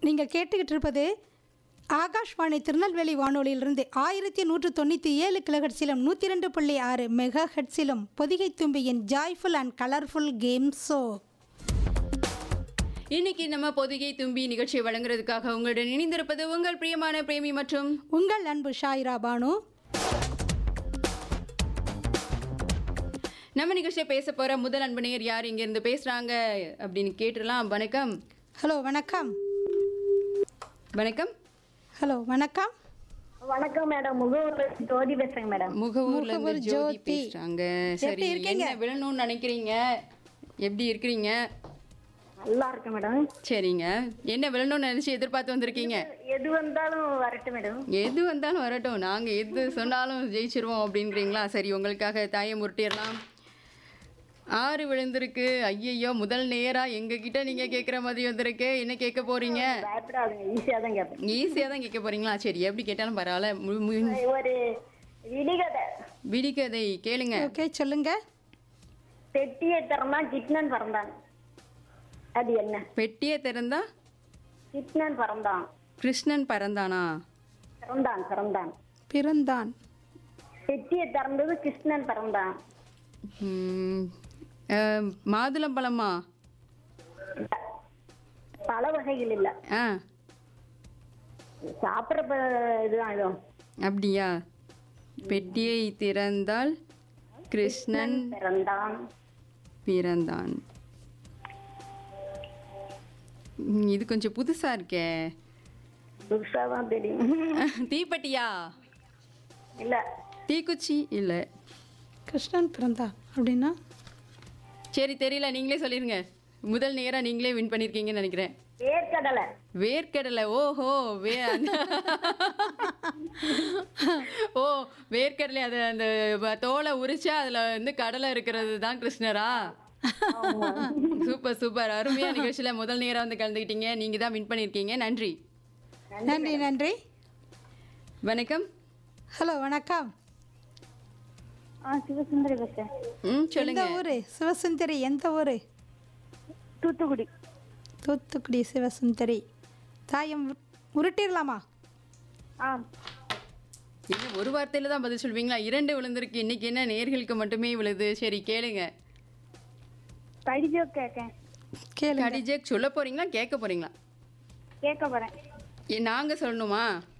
நீங்கள் கேட்டுக்கிட்டு இருப்பது ஆகாஷ்வாணி திருநெல்வேலி வானொலியிலிருந்து ஆயிரத்தி நூற்று தொண்ணூற்றி ஏழு கிலோஹெட்ஸிலும் நூற்றி ரெண்டு புள்ளி ஆறு மெகா ஹெட்ஸிலும் பொதிகை தும்பியின் joyful and colourful game show இன்னைக்கு நம்ம பொதிகை தும்பி நிகழ்ச்சியை வழங்குறதுக்காக உங்களுடன் இணைந்திருப்பது உங்கள் பிரியமான பிரேமி மற்றும் உங்கள் அன்பு ஷாயிரா பானு நம்ம நிகழ்ச்சியை பேச போற முதல் அன்பனையர் யார் இங்க இருந்து பேசுறாங்க அப்படின்னு கேட்டுடலாம் வணக்கம் ஹலோ வணக்கம் வணக்கம் ஹலோ வணக்கம் வணக்கம் மேடம் முகவூர்ல ஜோதி பேசுறேங்க மேடம் முகவூர்ல இருந்து முகவூர் ஜோதி ஜோதி. பேசுறாங்க சரி எப்படி இருக்கீங்க? என்ன விழணும்னு நினைக்கிறீங்க எப்படி இருக்கிறீங்க நல்லா இருக்கு மேடம் சரிங்க என்ன விழணும்னு நினைச்சு எதிர்பார்த்து வந்திருக்கீங்க எது வந்தாலும் வரட்டும் மேடம் எது வந்தாலும் வரட்டும் நாங்க எது சொன்னாலும் ஜெயிச்சிருவோம் அப்படிங்கிறீங்களா சரி உங்களுக்காக தாயை முரட்டிடலாம் ஆறு விழுந்திருக்கு ஐயையோ முதல் நேரா எங்க கிட்ட நீங்க கேக்குற மாதிரி வந்திருக்கு என்ன கேட்க போறீங்க பயப்படாதுங்க ஈஸியா தான் கேட்பேன் ஈஸியா தான் கேட்க போறீங்களா சரி எப்படி கேட்டாலும் பரவாயில்ல மு- மு- ஒரு விடிகதை விடிகதை கேளுங்க ஓகே சொல்லுங்க பெட்டியை திறந்தா கிட்னன் பறந்தான் அது என்ன பெட்டியை திறந்தா கிட்னன் பறந்தான் கிருஷ்ணன் பறந்தானா பிறந்தான் பிறந்தான் பிறந்தான் பெட்டியை திறந்தது கிருஷ்ணன் பிறந்தான் ம், அஹ், மாதுளம்பழமா பல வகைகள் இல்ல ஆ சாப்பிட்ற ப- இதுதான் இதுவும் அப்படியா பெட்டியை திறந்தால் கிருஷ்ணன் பிறந்தான் பிறந்தான் ம், இது கொஞ்சம் புதுசா இருக்கே புதுசா தான் தெரியும் தீப்பெட்டியா இல்ல தீக்குச்சி இல்ல கிருஷ்ணன் பிறந்தான் அப்படின்னா சரி தெரியல நீங்களே சொல்லிருங்க முதல் நேரா நீங்களே வின் பண்ணிருக்கீங்கன்னு நினைக்கிறேன் வேர்க்கடலை வேர்க்கடலை ஓஹோ வே ஓ வேர்க்கடலை அது அந்த வ- தோலை உரிச்சா அதுல வந்து கடலை இருக்கிறது தான் கிருஷ்ணரா சூப்பர் சூப்பர் அருமையா நிகழ்ச்சியில முதல் நேரா வந்து கலந்துக்கிட்டீங்க நீங்க தான் வின் பண்ணிருக்கீங்க நன்றி நன்றி நன்றி வணக்கம் ஹலோ வணக்கம் ஆ சிவசுந்தரி பேசுறேன் ம் எந்த சொல்லுங்க ஊர் சிவசுந்தரி எந்த ஊர் தூத்துக்குடி தூத்துக்குடி சிவசுந்தரி தாயம் உரு- உருட்டிடலாமா ஆ என்ன ஒரு வார்த்தையில தான் பதில் சொல்வீங்களா இரண்டு விழுந்திருக்கு இன்னைக்கு என்ன நேர்களுக்கு மட்டுமே விழுது சரி கேளுங்க கடிஜோ கேட்கேன் கேளுங்க கடிஜேக் சொல்ல போறீங்களா கேட்க போறீங்களா கேட்க போறேன் ஏ, நாங்க சொல்லணுமா